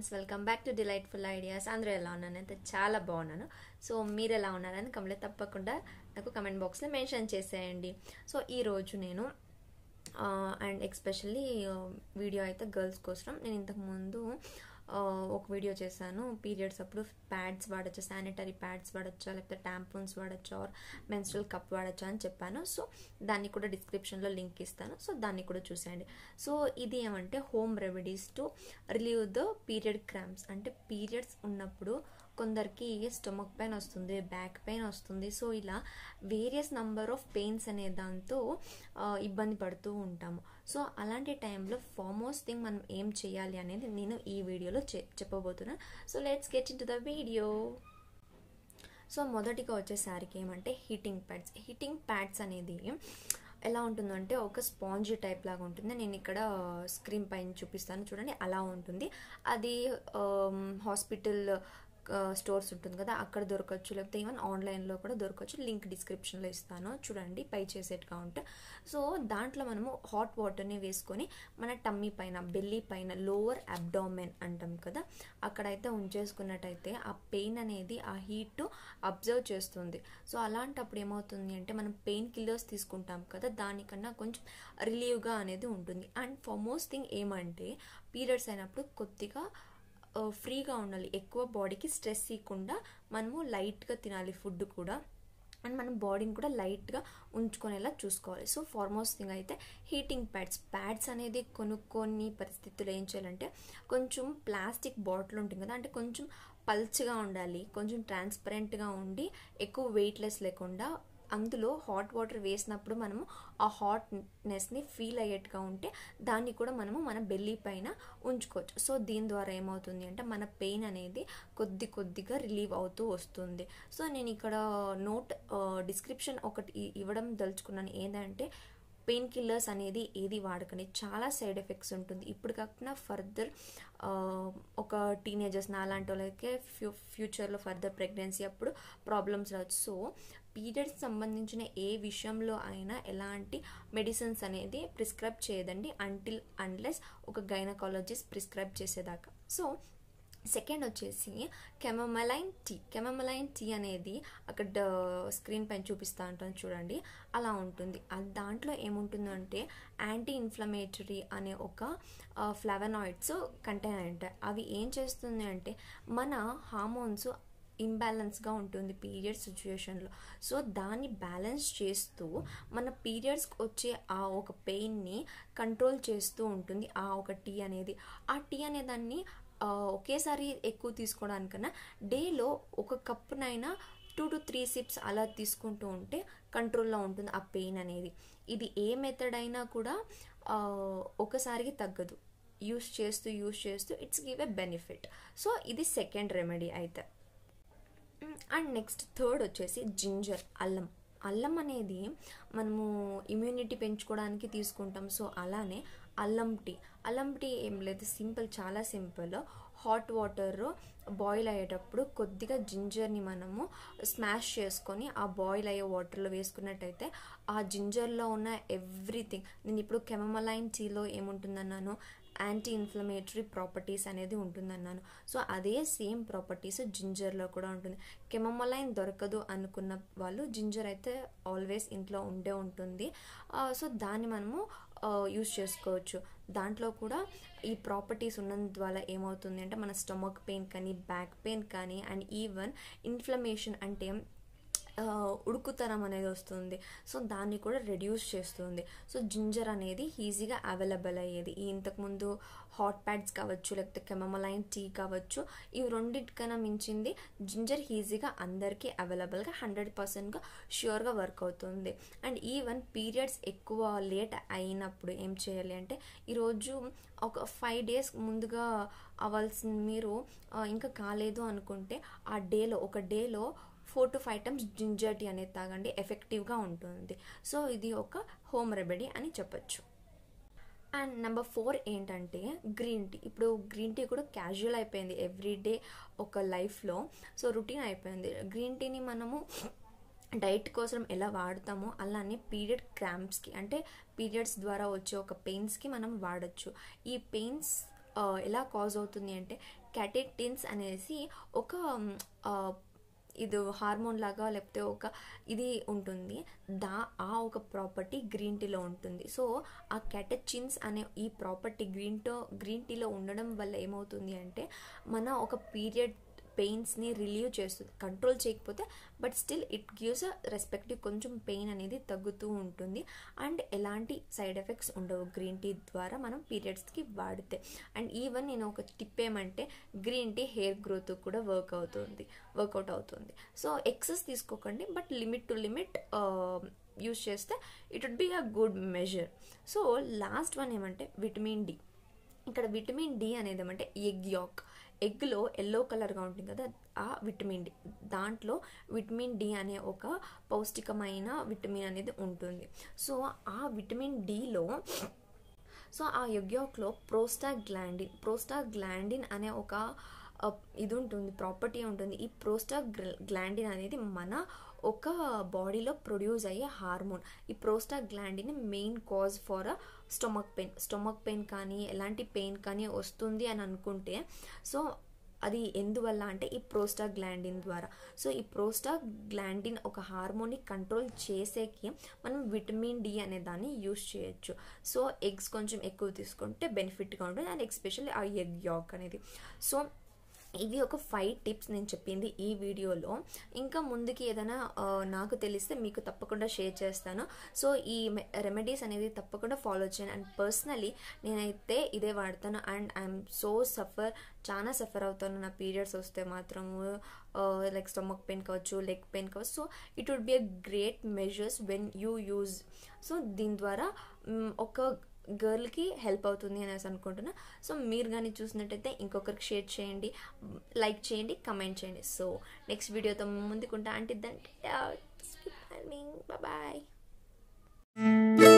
friends welcome back to delightful ideas అందరూ ఎలా ఉన్నాను అయితే చాలా బాగున్నాను సో మీరు ఎలా ఉన్నారని కమలే తప్పకుండా నాకు కమెంట్ బాక్స్లో మెన్షన్ చేసేయండి సో ఈరోజు నేను అండ్ ఎక్స్పెషల్లీ వీడియో అయితే గర్ల్స్ కోసం నేను ఇంతకుముందు ఒక వీడియో చేశాను పీరియడ్స్ అప్పుడు ప్యాడ్స్ వాడచ్చా శానిటరీ ప్యాడ్స్ వాడచ్చా లేకపోతే ట్యాంపూన్స్ వాడచ్చా ఆర్ మెన్స్ట్రల్ కప్ వాడచ్చా అని చెప్పాను సో దాన్ని కూడా డిస్క్రిప్షన్లో లింక్ ఇస్తాను సో దాన్ని కూడా చూసేయండి సో ఇది ఏమంటే home remedies to relieve the period cramps అంటే పీరియడ్స్ ఉన్నప్పుడు కొందరికి స్టమక్ పెయిన్ వస్తుంది బ్యాక్ పెయిన్ వస్తుంది సో ఇలా వేరియస్ నంబర్ ఆఫ్ పెయిన్స్ అనే దాంతో ఇబ్బంది పడుతూ ఉంటాము సో అలాంటి టైంలో ఫార్మోస్ట్ థింగ్ మనం ఏం చేయాలి అనేది నేను ఈ వీడియోలో చెప్పబోతున్నాను so let's get into the video so మొదటిగా వచ్చేసరికి ఏమంటే హీటింగ్ ప్యాడ్స్ హీటింగ్ ప్యాడ్స్ అనేది ఎలా ఉంటుందంటే ఒక స్పాంజ్ టైప్ లాగా ఉంటుంది నేను ఇక్కడ స్క్రీన్ పైన చూపిస్తాను చూడండి అలా ఉంటుంది అది హాస్పిటల్ స్టోర్స్ ఉంటుంది కదా అక్కడ దొరకచ్చు లేకపోతే ఈవెన్ ఆన్లైన్లో కూడా దొరకచ్చు లింక్ డిస్క్రిప్షన్లో ఇస్తాను చూడండి పై చేసేట్టుగా ఉంటే సో దాంట్లో మనము హాట్ వాటర్ని వేసుకొని మన టమ్మీ పైన బెల్లీ పైన లోవర్ అబ్డామెన్ అంటాం కదా అక్కడైతే ఉంచేసుకున్నట్టయితే ఆ పెయిన్ అనేది ఆ హీట్ అబ్జర్వ్ చేస్తుంది సో అలాంటప్పుడు ఏమవుతుంది అంటే మనం పెయిన్ కిల్లర్స్ తీసుకుంటాం కదా దానికన్నా కొంచెం రిలీవ్గా అనేది ఉంటుంది అండ్ ఫార్మోస్ట్ థింగ్ ఏమంటే పీరియడ్స్ అయినప్పుడు కొద్దిగా ఫ్రీగా ఉండాలి ఎక్కువ బాడీకి స్ట్రెస్ ఇవ్వకుండా మనము లైట్గా తినాలి ఫుడ్ కూడా అండ్ మనం బాడీని కూడా లైట్గా ఉంచుకునేలా చూసుకోవాలి సో ఫార్మోస్ట్ థింగ్ అయితే హీటింగ్ ప్యాడ్స్ ప్యాడ్స్ అనేది కొనుక్కొని పరిస్థితులు ఏం చేయాలంటే కొంచెం ప్లాస్టిక్ బాటిల్ ఉంటుంది కదా అంటే కొంచెం పల్చగా ఉండాలి కొంచెం ట్రాన్స్పరెంట్గా ఉండి ఎక్కువ వెయిట్లెస్ లేకుండా అందులో హాట్ వాటర్ వేసినప్పుడు మనము ఆ హాట్నెస్ని ఫీల్ అయ్యేట్టుగా ఉంటే దాన్ని కూడా మనము మన బెల్లీ పైన ఉంచుకోవచ్చు సో దీని ద్వారా ఏమవుతుంది అంటే మన పెయిన్ అనేది కొద్ది కొద్దిగా రిలీవ్ అవుతూ వస్తుంది సో నేను ఇక్కడ నోట్ డిస్క్రిప్షన్ ఒకటి ఇవ్వడం దలుచుకున్నాను ఏంటంటే పెయిన్ కిల్లర్స్ అనేది ఏది వాడకండి చాలా సైడ్ ఎఫెక్ట్స్ ఉంటుంది ఇప్పుడు కాకుండా ఫర్దర్ ఒక టీనేజర్స్ నా లాంటి వాళ్ళకి ఫ్యూ ఫ్యూచర్లో ఫర్దర్ ప్రెగ్నెన్సీ అప్పుడు ప్రాబ్లమ్స్ రావచ్చు సో పీరియడ్స్ సంబంధించిన ఏ విషయంలో అయినా ఎలాంటి మెడిసిన్స్ అనేది ప్రిస్క్రైబ్ చేయదండి అంటిల్ అన్లెస్ ఒక గైనకాలజిస్ట్ ప్రిస్క్రైబ్ చేసేదాకా సో సెకండ్ వచ్చేసి కెమమలైన్ టీ కెమమలైన్ టీ అనేది అక్కడ స్క్రీన్ పైన చూపిస్తూ ఉంటాను చూడండి అలా ఉంటుంది దాంట్లో ఏముంటుందంటే యాంటీ ఇన్ఫ్లమేటరీ అనే ఒక ఫ్లవనాయిడ్స్ కంటైన్ ఉంటాయి అవి ఏం చేస్తుంది అంటే మన హార్మోన్స్ ఇంబ్యాలెన్స్గా ఉంటుంది పీరియడ్ సిచ్యుయేషన్లో సో దాన్ని బ్యాలెన్స్ చేస్తూ మన పీరియడ్స్కి వచ్చే ఆ ఒక పెయిన్ని కంట్రోల్ చేస్తూ ఉంటుంది ఆ ఒక టీ అనేది ఆ టీ అనేదాన్ని ఒకేసారి ఎక్కువ తీసుకోవడానికన్నా డేలో ఒక కప్పునైనా టూ టు త్రీ సిప్స్ అలా తీసుకుంటూ ఉంటే కంట్రోల్లో ఉంటుంది ఆ పెయిన్ అనేది ఇది ఏ మెథడ్ అయినా కూడా ఒకసారికి తగ్గదు యూస్ చేస్తూ యూస్ చేస్తూ it's give a benefit so ఇది సెకండ్ రెమెడీ అయితే అండ్ నెక్స్ట్ థర్డ్ వచ్చేసి జింజర్ అల్లం అల్లం అనేది మనము ఇమ్యూనిటీ పెంచుకోవడానికి తీసుకుంటాం సో అలానే అల్లం టీ అల్లం టీ ఏం లేదు సింపుల్ చాలా సింపుల్ హాట్ వాటర్ బాయిల్ అయ్యేటప్పుడు కొద్దిగా జింజర్ని మనము స్మాష్ చేసుకొని ఆ బాయిల్ అయ్యే వాటర్లో వేసుకున్నట్టయితే ఆ జింజర్లో ఉన్న ఎవ్రీథింగ్ నేను ఇప్పుడు కెమమలైన్ టీలో ఏముంటుందన్నాను యాంటీ ఇన్ఫ్లమేటరీ ప్రాపర్టీస్ అనేది ఉంటుందన్నాను సో అదే సేమ్ ప్రాపర్టీస్ జింజర్లో కూడా ఉంటుంది కెమమలైన్ దొరకదు అనుకున్న వాళ్ళు జింజర్ అయితే ఆల్వేస్ ఇంట్లో ఉండే ఉంటుంది సో దాన్ని మనము యూస్ చేసుకోవచ్చు దాంట్లో కూడా ఈ ప్రాపర్టీస్ ఉన్నందు వల్ల ఏమవుతుంది అంటే మన స్టమక్ పెయిన్ కానీ బ్యాక్ పెయిన్ కానీ అండ్ ఈవెన్ ఇన్ఫ్లమేషన్ అంటే ఉడుకుతనం అనేది వస్తుంది సో దాన్ని కూడా రెడ్యూస్ చేస్తుంది సో జింజర్ అనేది ఈజీగా అవైలబుల్ అయ్యేది ఈ ఇంతకుముందు హాట్ ప్యాడ్స్ కావచ్చు లేకపోతే కెమమలైన్ టీ కావచ్చు ఇవి రెండింటికైనా మించింది జింజర్ ఈజీగా అందరికీ అవైలబుల్గా హండ్రెడ్ పర్సెంట్గా ష్యూర్గా వర్క్ అవుతుంది అండ్ ఈవెన్ పీరియడ్స్ ఎక్కువ లేట్ అయినప్పుడు ఏం చేయాలి అంటే ఈరోజు ఒక ఫైవ్ డేస్ ముందుగా అవ్వాల్సిన మీరు ఇంకా కాలేదు అనుకుంటే ఆ డేలో ఒక డేలో four to five times ginger tea అనేది తాగండి ఎఫెక్టివ్గా ఉంటుంది సో ఇది ఒక హోమ్ రెమెడీ అని చెప్పచ్చు అండ్ నెంబర్ ఫోర్ ఏంటంటే గ్రీన్ టీ ఇప్పుడు గ్రీన్ టీ కూడా క్యాజువల్ అయిపోయింది ఎవ్రీడే ఒక లైఫ్లో సో రొటీన్ అయిపోయింది గ్రీన్ టీని మనము డైట్ కోసం ఎలా వాడతామో అలానే పీరియడ్ క్రాంప్స్కి అంటే పీరియడ్స్ ద్వారా వచ్చే ఒక పెయిన్స్కి మనం వాడచ్చు ఈ పెయిన్స్ ఎలా కాజ్ అవుతుంది అంటే క్యాటెటిన్స్ అనేసి ఒక ఇది హార్మోన్ లాగా లేకపోతే ఒక ఇది ఉంటుంది దా ఆ ఒక ప్రాపర్టీ గ్రీన్ టీలో ఉంటుంది సో ఆ క్యాటచిన్స్ అనే ఈ ప్రాపర్టీ గ్రీన్ తో గ్రీన్ టీలో ఉండడం వల్ల ఏమవుతుంది అంటే మన ఒక పీరియడ్ పెయిన్స్ని రిలీవ్ చేస్తుంది కంట్రోల్ చేయకపోతే but still it gives a respective కొంచెం పెయిన్ అనేది తగ్గుతూ ఉంటుంది అండ్ ఎలాంటి సైడ్ ఎఫెక్ట్స్ ఉండవు గ్రీన్ టీ ద్వారా మనం పీరియడ్స్కి వాడితే అండ్ ఈవెన్ నేను ఒక టిప్ ఏమంటే గ్రీన్ టీ హెయిర్ గ్రోత్ కూడా వర్క్ అవుతుంది వర్కౌట్ అవుతుంది సో ఎక్సెస్ తీసుకోకండి but limit to limit use చేస్తే it would be a good measure so last one ఏమంటే విటమిన్ డి ఇక్కడ విటమిన్ డి అనేది ఏమంటే ఎగ్ యాక్ ఎగ్లో ఎల్లో కలర్గా ఉంటుంది కదా ఆ విటమిన్ డి దాంట్లో విటమిన్ డి అనే ఒక పౌష్టికమైన విటమిన్ అనేది ఉంటుంది సో ఆ విటమిన్ డిలో సో ఆ యొగ్యోక్లో ప్రోస్టా గ్లాండిన్ ప్రోస్టా గ్లాండిన్ అనే ఒక ఇది ఉంటుంది ప్రాపర్టీ ఉంటుంది ఈ ప్రోస్టా గ్లాండిన్ అనేది మన ఒక బాడీలో ప్రొడ్యూస్ అయ్యే హార్మోన్ ఈ prostaglandin main cause for a stomach pain stomach pain కానీ ఎలాంటి పెయిన్ కానీ వస్తుంది అని అనుకుంటే సో అది ఎందువల్ల అంటే ఈ ప్రోస్టా గ్లాండిన్ ద్వారా సో ఈ ప్రోస్టా గ్లాండిన్ ఒక హార్మోన్ని కంట్రోల్ చేసేకి మనం విటమిన్ డి అనే దాన్ని యూస్ చేయొచ్చు సో ఎగ్స్ కొంచెం ఎక్కువ తీసుకుంటే బెనిఫిట్గా ఉంటుంది అండ్ ఎక్స్పెషల్లీ ఆ ఎగ్ యాక్ అనేది సో ఇవి ఒక ఫైవ్ టిప్స్ నేను చెప్పింది ఈ వీడియోలో ఇంకా ముందుకి ఏదైనా నాకు తెలిస్తే మీకు తప్పకుండా షేర్ చేస్తాను సో ఈ రెమెడీస్ అనేది తప్పకుండా ఫాలో చేయండి అండ్ పర్సనలీ నేనైతే ఇదే వాడతాను అండ్ ఐఎమ్ సో సఫర్ చాలా సఫర్ అవుతాను నా పీరియడ్స్ వస్తే మాత్రము లైక్ స్టమక్ పెయిన్ కావచ్చు లెగ్ పెయిన్ కావచ్చు so it would be a great measures when you use so దీని ద్వారా ఒక గర్ల్కి హెల్ప్ అవుతుంది అనేసి అనుకుంటున్నా సో మీరు కానీ చూసినట్టయితే ఇంకొకరికి షేర్ చేయండి లైక్ చేయండి కమెంట్ చేయండి సో నెక్స్ట్ వీడియోతో ముందుకుంటా అంటే బాయ్